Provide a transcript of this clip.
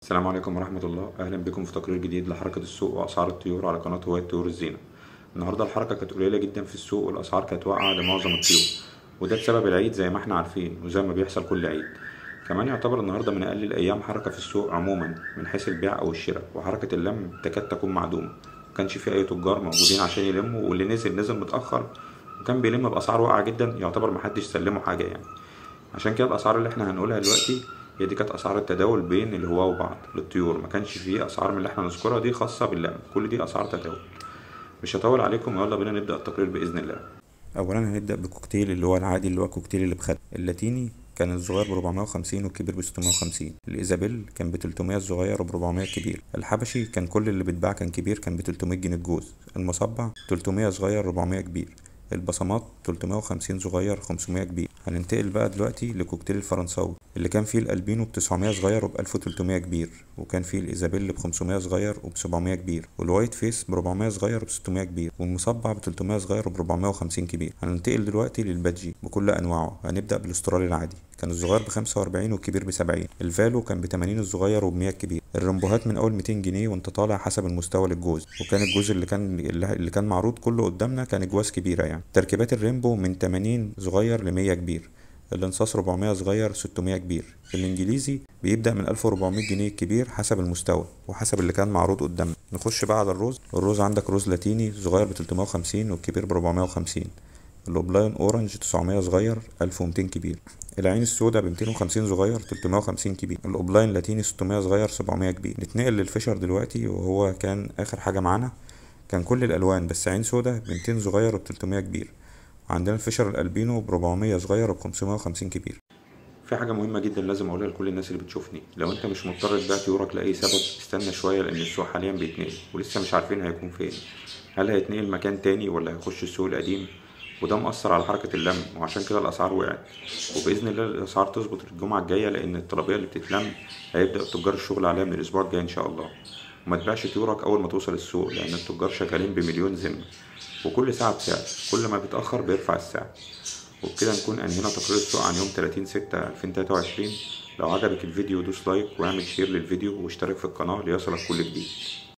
السلام عليكم ورحمة الله أهلا بكم في تقرير جديد لحركة السوق وأسعار الطيور على قناة هواية طيور الزينة النهاردة الحركة كانت قليلة جدا في السوق والأسعار كانت واقعة لمعظم الطيور وده بسبب العيد زي ما احنا عارفين وزي ما بيحصل كل عيد كمان يعتبر النهاردة من أقل الأيام حركة في السوق عموما من حيث البيع أو الشراء وحركة اللم تكاد تكون معدومة مكانش في أي تجار موجودين عشان يلموا واللي نزل نزل متأخر وكان بيلم بأسعار واقعة جدا يعتبر محدش سلمه حاجة يعني عشان كده الأسعار اللي احنا هنقولها دلوقتي هي دي كانت اسعار التداول بين الهواة وبعض للطيور ما كانش فيه اسعار من اللي احنا نذكرها دي خاصه باللم كل دي اسعار تداول مش هطول عليكم يلا بينا نبدا التقرير باذن الله اولا هنبدا بكوكتيل اللي هو العادي اللي هو كوكتيل اللي بخد اللاتيني كان الصغير ب 450 والكبير ب 650 الايزابيل كان ب 300 الصغير وب 400 الكبير الحبشي كان كل اللي بيتباع كان كبير كان ب 300 جنيه الجوز المصبع 300 صغير 400 كبير البصمات 350 صغير 500 كبير هننتقل بقى دلوقتي لكوكتيل الفرنساوي اللي كان فيه الالبينو ب 900 صغير وب 1300 كبير وكان فيه الايزابيل ب 500 صغير وب 700 كبير والوايت فيس ب 400 صغير وب 600 كبير والمصبع ب 300 صغير وب 450 كبير هننتقل دلوقتي للبادجي بكل انواعه هنبدا بالاسترالي العادي كان الصغير ب 45 والكبير ب 70 الفالو كان ب 80 الصغير وب 100 الكبير الرمبوهات من اول 200 جنيه وانت طالع حسب المستوى للجوز وكان الجوز اللي كان اللي كان معروض كله قدامنا كان اجواز كبيره يعني تركيبات الريمبو من 80 صغير ل 100 كبير الانصاص 400 صغير 600 كبير الانجليزي بيبدا من 1400 جنيه الكبير حسب المستوى وحسب اللي كان معروض قدامنا نخش بقى على الرز الرز عندك رز لاتيني صغير ب 350 والكبير ب 450 الاوبلاين اورنج 900 صغير 1200 كبير العين السوداء ب 250 صغير 350 كبير الاوبلاين لاتيني 600 صغير 700 كبير نتنقل للفيشر دلوقتي وهو كان اخر حاجه معانا كان كل الالوان بس عين سوداء ب 200 صغير و 300 كبير وعندنا الفيشر الالبينو ب 400 صغير وب 550 كبير في حاجة مهمة جدا لازم أقولها لكل الناس اللي بتشوفني لو أنت مش مضطر تبيع طيورك لأي سبب استنى شوية لأن السوق حاليا بيتنقل ولسه مش عارفين هيكون فين هل هيتنقل مكان تاني ولا هيخش السوق القديم وده مأثر على حركة اللم وعشان كده الأسعار وقعت وبإذن الله الأسعار تظبط الجمعة الجاية لأن الطلبية اللي بتتلم هيبدأ التجار الشغل عليها من الأسبوع الجاي إن شاء الله وما تبيعش طيورك أول ما توصل السوق لأن التجار شغالين بمليون ذمة وكل ساعة بسعر كل ما بيتأخر بيرفع السعر وبكده نكون أنهينا تقرير السوق عن يوم 30 ستة 2023 لو عجبك الفيديو دوس لايك واعمل شير للفيديو واشترك في القناة ليصلك كل جديد